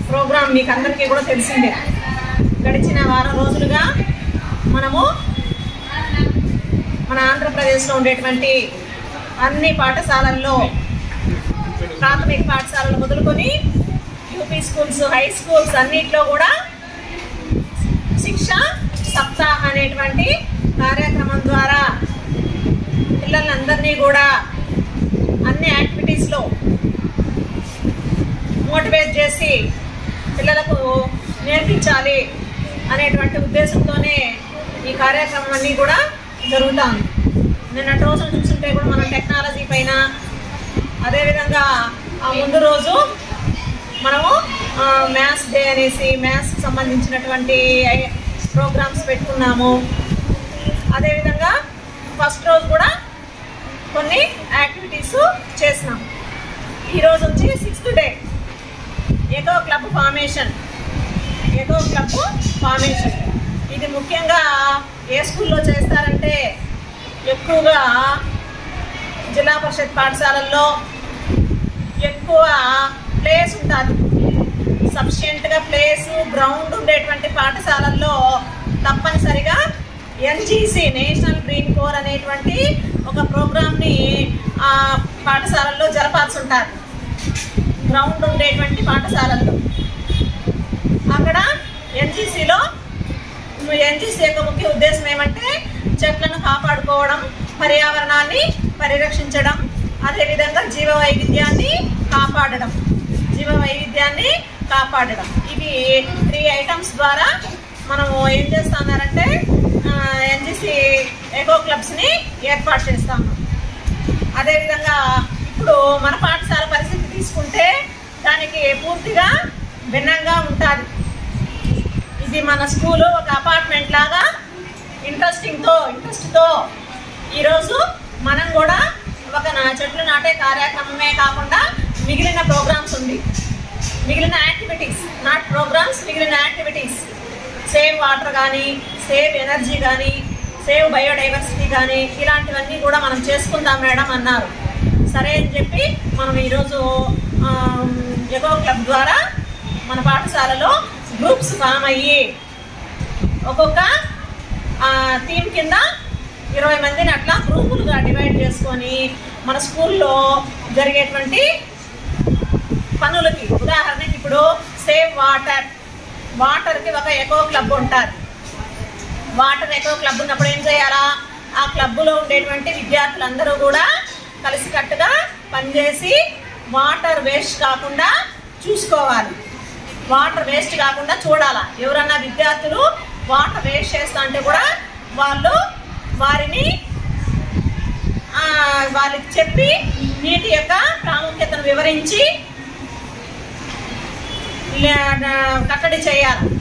programme మీకు అందరికీ కూడా తెలిసిందే గడిచిన వారం రోజులుగా మనము మన ఆంధ్రప్రదేశ్లో ఉండేటువంటి అన్ని పాఠశాలల్లో ప్రాథమిక పాఠశాలలు మొదలుకొని యూపీ స్కూల్స్ హై స్కూల్స్ అన్నిట్లో కూడా శిక్ష సప్తాహ అనేటువంటి కార్యక్రమం ద్వారా పిల్లలందరినీ కూడా అన్ని యాక్టివిటీస్లో మోటివేట్ చేసి పిల్లలకు నేర్పించాలి అనేటువంటి ఉద్దేశంతోనే ఈ కార్యక్రమం అన్నీ కూడా జరుగుతాం నిన్నటి రోజున చూస్తుంటే కూడా మనం టెక్నాలజీ పైన అదేవిధంగా ఆ ముందు రోజు మనము మ్యాథ్స్ డే అనేసి మ్యాథ్స్కి సంబంధించినటువంటి ప్రోగ్రామ్స్ పెట్టుకున్నాము అదేవిధంగా ఫస్ట్ రోజు కూడా కొన్ని యాక్టివిటీస్ చేసినాం ఈరోజు వచ్చి sixth day eco club formation eco club formation ఇది ముఖ్యంగా ఏ స్కూల్లో చేస్తారంటే ఎక్కువగా జిల్లా పరిషత్ పాఠశాలల్లో ఎక్కువ ప్లేస్ ఉంటుంది సఫిషియెంట్గా ప్లేస్ గ్రౌండ్ ఉండేటువంటి పాఠశాలల్లో తప్పనిసరిగా ఎన్జీసీ నేషనల్ గ్రీన్ కోర్ అనేటువంటి ఒక ప్రోగ్రామ్ని ఆ పాఠశాలల్లో జరపాల్సి ఉంటుంది గ్రౌండ్ ఉండేటువంటి పాఠశాలల్లో అక్కడ ఎన్జీసీలో ఎన్జీసీ యొక్క ముఖ్య ఉద్దేశం ఏమంటే చెట్లను కాపాడుకోవడం పర్యావరణాన్ని పరిరక్షించడం అదేవిధంగా జీవ వైవిధ్యాన్ని కాపాడడం జీవ వైవిధ్యాన్ని కాపాడడం ఇవి త్రీ ఐటమ్స్ ద్వారా మనము ఏం చేస్తున్నారంటే ఎన్జిసి ఎకో క్లబ్స్ని ఏర్పాటు చేస్తాము అదేవిధంగా ఇప్పుడు మన పాఠశాల పరిస్థితి తీసుకుంటే దానికి పూర్తిగా భిన్నంగా ఉంటుంది ఇది మన స్కూలు ఒక అపార్ట్మెంట్ లాగా ఇంట్రెస్టింగ్తో ఇంట్రెస్ట్తో ఈరోజు మనం కూడా ఒక నా- చెట్లు నాటే కార్యక్రమమే కాకుండా మిగిలిన ప్రోగ్రామ్స్ ఉంది మిగిలిన యాక్టివిటీస్ నాట్ ప్రోగ్రామ్స్ మిగిలిన యాక్టివిటీస్ సేవ్ వాటర్ కానీ సేవ్ ఎనర్జీ కానీ సేవ్ బయోడైవర్సిటీ కానీ ఇలాంటివన్నీ కూడా మనం చేసుకుందాం మేడం అన్నారు సరే అని చెప్పి మనం ఈరోజు ఎగో క్లబ్ ద్వారా మన పాఠశాలలో గ్రూప్స్ ఫామ్ అయ్యి ఒక్కొక్క థీమ్ కింద ఇరవై మందిని అట్లా గ్రూపులుగా డివైడ్ చేసుకొని మన స్కూల్లో జరిగేటువంటి పనులకి ఉదాహరణకి ఇప్పుడు సేవ్ వాటర్ వాటర్కి ఒక ఎకో క్లబ్ ఉంటుంది వాటర్ ఎకో క్లబ్ ఉన్నప్పుడు ఏం చేయాలా ఆ క్లబ్లో ఉండేటువంటి విద్యార్థులందరూ కూడా కలిసికట్టుగా పనిచేసి వాటర్ వేస్ట్ కాకుండా చూసుకోవాలి వాటర్ వేస్ట్ కాకుండా చూడాలా ఎవరన్నా విద్యార్థులు వాటర్ వేస్ట్ చేస్తా అంటే కూడా వాళ్ళు వారిని ఆ, వాళ్ళకి చెప్పి నీటి యొక్క ప్రాముఖ్యతను వివరించి లే- కట్టడి చేయాలి